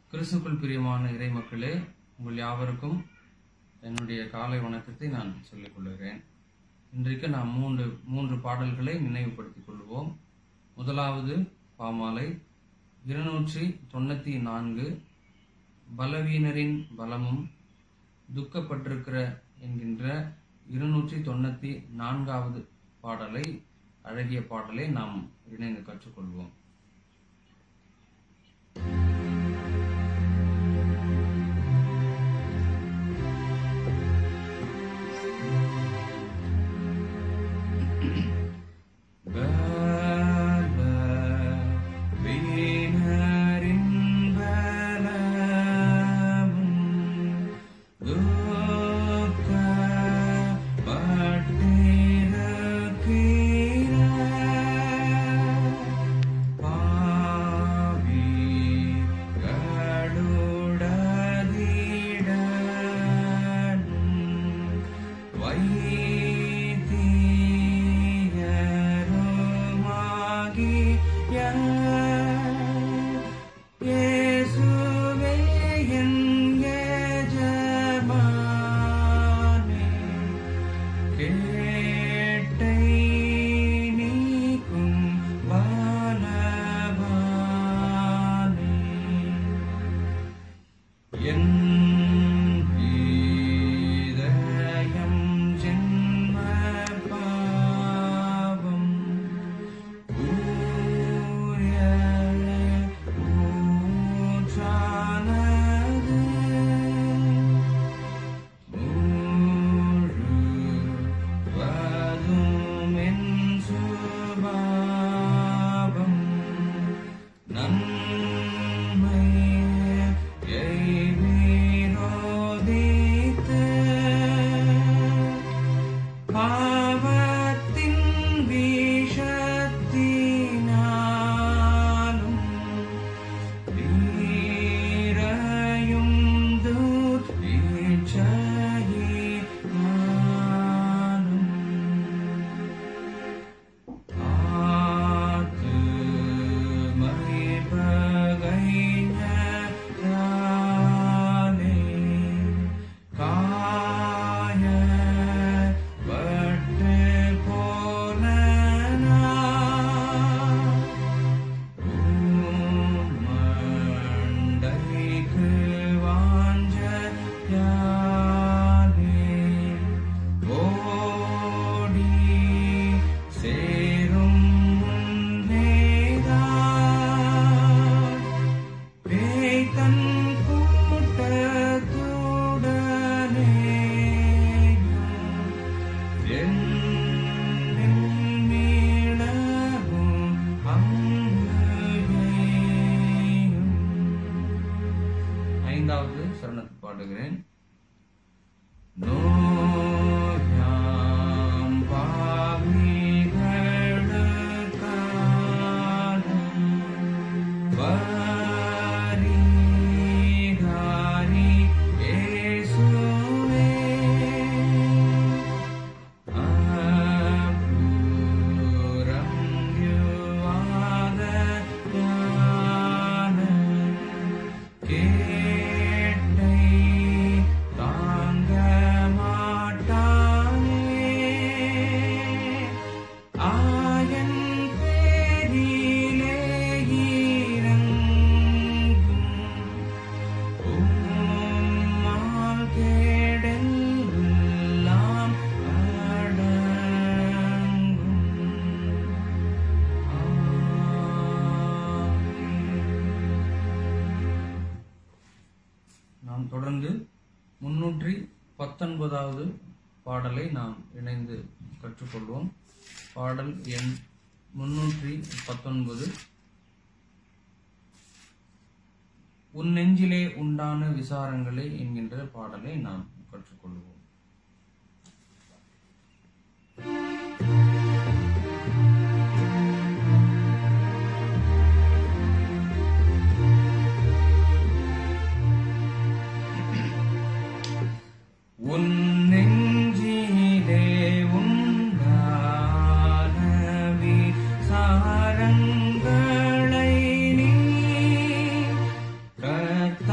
கிறிஸ்துக்குள் பிரியமான இறை மக்களே உங்கள் யாவருக்கும் என்னுடைய காலை வணக்கத்தை நான் சொல்லிக் கொள்கிறேன் இன்றைக்கு நாம் மூன்று மூன்று பாடல்களை நினைவுபடுத்திக் கொள்வோம் முதலாவது பாமாலை இருநூற்றி தொண்ணூற்றி நான்கு பலவீனரின் பலமும் துக்கப்பட்டிருக்கிற என்கின்ற இருநூற்றி தொண்ணூற்றி நான்காவது பாடலை அழகிய பாடலை நாம் இணைந்து கற்றுக்கொள்வோம் பலவீனரின் பலமும் துக்கப்பட்டிருக்கிற பாவிகளுடதிடன் வைத்தியருமாகிய இயேசுவே என் எஜமானே, கேட்டை நீக்கும் பலவானே. என் இதயம் ஜென்ம பாவம் ஊரிய ஊற்றானது முழுவதும் என் சுபாவம் நன்மையை விரோதித்து பாவத்தின் விஷத்தினாலும் வீரையும் துர்ச்சையினாலும் ஆத்துமை பகைஞராலே காயப்பட்டு போன நான் மண்டைக்கு வாஞ்சையாலே ஓடி சேரும் முன்னேதான் பேய்தன் கூட்டத்துடனேயும் என்னில் மீளவும் அங்குகையும். ஐந்தாவது சரணத்தை பாடுகிறேன் நோயாம் பாவிகளுக்கான பரிகாரி இயேசுவே அப்புறங்குவாத ஞான கேட்டை தாங்க மாட்டானே ஆயன் பேரிலே இறங்கும் உம்மால் கேடெல்லாம் அடங்கும் நாம் தொடர்ந்து முன்னூற்றி பத்தொன்பதாவது பாடலை நாம் இணைந்து கற்றுக்கொள்வோம் பாடல் எண் முன்னூற்றி பத்தொன்பது உன் நெஞ்சிலே உண்டான விசாரங்களே என்கின்ற பாடலை நாம் கற்றுக்கொள்வோம் உன் நெஞ்சிலே உண்டான விசாரங்களை நீ கத்த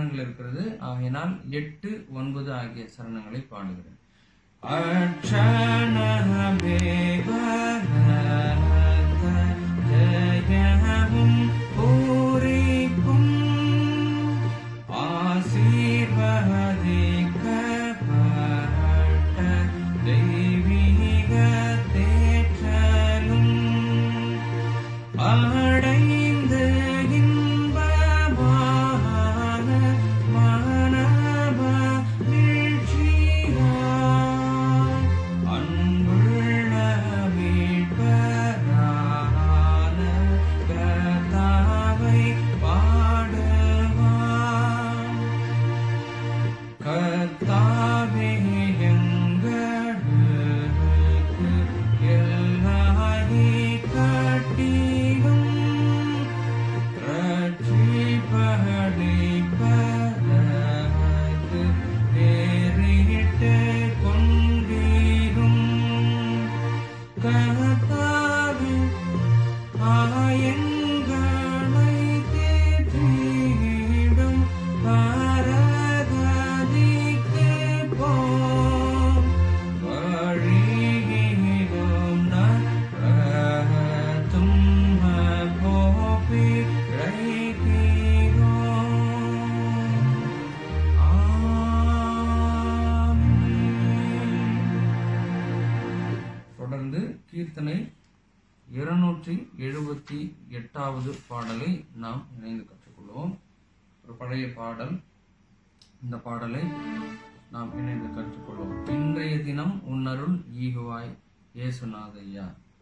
சரணங்கள் இருக்கிறது ஆகையினால் எட்டு ஒன்பது ஆகிய சரணங்களை பாடுகிறேன் அர்ச்சனமே பரத ஜெயமும் பூரிக்கும் ஆசீர்வதிக்கப்பட்ட தெய்வீக தேற்றலும் அடைந்து இன்பமான மனமகிழ்ச்சியாய் அன்புள்ள மீட்பரான கர்த்தாவை பாடுவான் கர்த்தாவே எங்களுக்கு எல்லாரை காட்டிலும் ரட்சிப்படைப்பதற்கு நேரிட்டு கொண்டீரும் கர்த்தாவே ஆயங்களை தேற்றிடும் பரகதிக்கு போம் வழியிலும் நரகத்தும் போப்பிழைக்கிறோம் ஆமென். தொடர்ந்து கீர்த்தனை இருநூற்றி எழுபத்தி எட்டாவது பாடலை நாம் இணைந்து கற்றுக்கொள்வோம் ஒரு பழைய பாடல் இந்த பாடலை நாம் இணைந்து கற்றுக்கொள்வோம் இன்றைய தினம் உன்னருள் ஈகுவாய் இயேசுநாதையா